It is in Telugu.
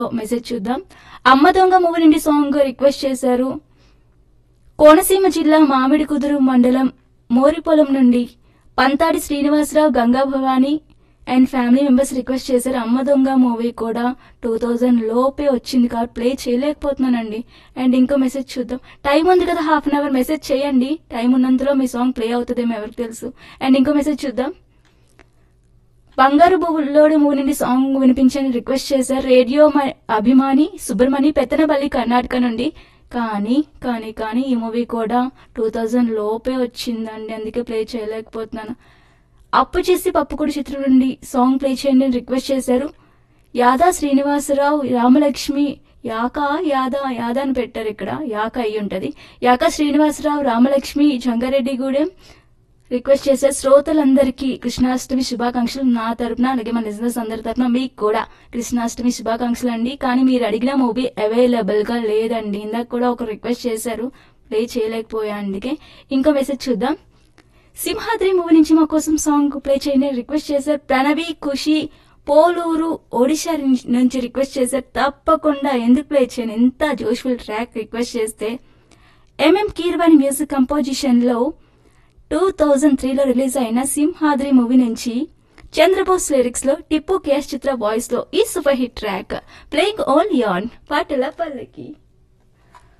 మెసేజ్ చూద్దాం అమ్మ దొంగ మూవీ నుండి సాంగ్ రిక్వెస్ట్ చేశారు కోనసీమ జిల్లా మామిడి కుదురు మండలం మోరిపొలం నుండి Panthadi Srinivasarao Ganga Bhavani and family members request చేశారు అమ్మ దొంగ మూవీ కూడా టూ థౌజండ్ లోపే వచ్చింది కాబట్టి ప్లే చేయలేకపోతున్నానండి అండ్ ఇంకో మెసేజ్ చూద్దాం టైం ఉంది కదా హాఫ్ అన్ అవర్ మెసేజ్ చేయండి టైం ఉన్నంతలో మీ సాంగ్ ప్లే అవుతుందేమో ఎవరికి తెలుసు అండ్ ఇంకో మెసేజ్ చూద్దాం బంగారు బుల్లోడు మూవీ నుండి సాంగ్ వినిపించని రిక్వెస్ట్ చేశారు రేడియో మ- అభిమాని సుబ్రమణి పెత్తనపల్లి కర్ణాటక నుండి కానీ కానీ కానీ ఈ మూవీ కూడా టూ థౌజండ్ లోపే వచ్చిందండి అందుకే ప్లే చేయలేకపోతున్నాను అప్పు చేసి పప్పుకుడి చిత్రం నుండి సాంగ్ ప్లే చేయండి అని రిక్వెస్ట్ చేశారు యాదా శ్రీనివాసరావు రామలక్ష్మి యాక యాదా యాదా అని పెట్టారు ఇక్కడ యాక అయి ఉంటది యాక శ్రీనివాసరావు రామలక్ష్మి జంగారెడ్డిగూడెం రిక్వెస్ట్ చేసే శ్రోతలందరికీ కృష్ణాష్టమి శుభాకాంక్షలు నా తరపున అలాగే మన బిజినెస్ అందరి తరపున మీకు కూడా కృష్ణాష్టమి శుభాకాంక్షలు అండి కానీ మీరు అడిగిన మూవీ అవైలబుల్ గా లేదండి ఇందాక కూడా ఒక రిక్వెస్ట్ చేశారు ప్లే చేయలేకపోయా అందుకే ఇంకో మెసేజ్ చూద్దాం సింహాద్రి మూవీ నుంచి మా కోసం సాంగ్ ప్లే చేయండి అని రిక్వెస్ట్ చేశారు ప్రణవి ఖుషి పోలూరు ఒడిశా నుంచి- నుంచి రిక్వెస్ట్ చేశారు తప్పకుండా ఎందుకు ప్లే చేయను ఎంత జోష్ఫుల్ ట్రాక్ రిక్వెస్ట్ చేస్తే ఎంఎం కీర్వాణి మ్యూజిక్ కంపోజిషన్ లో టూ థౌజండ్ త్రీలో రిలీజ్ అయిన సింహాద్రి మూవీ నుంచి చంద్రబోస్ లిరిక్స్ లో టిప్పు కేఎస్ చిత్ర వాయిస్ లో ఈ super hit track playing only on Patala పల్లకి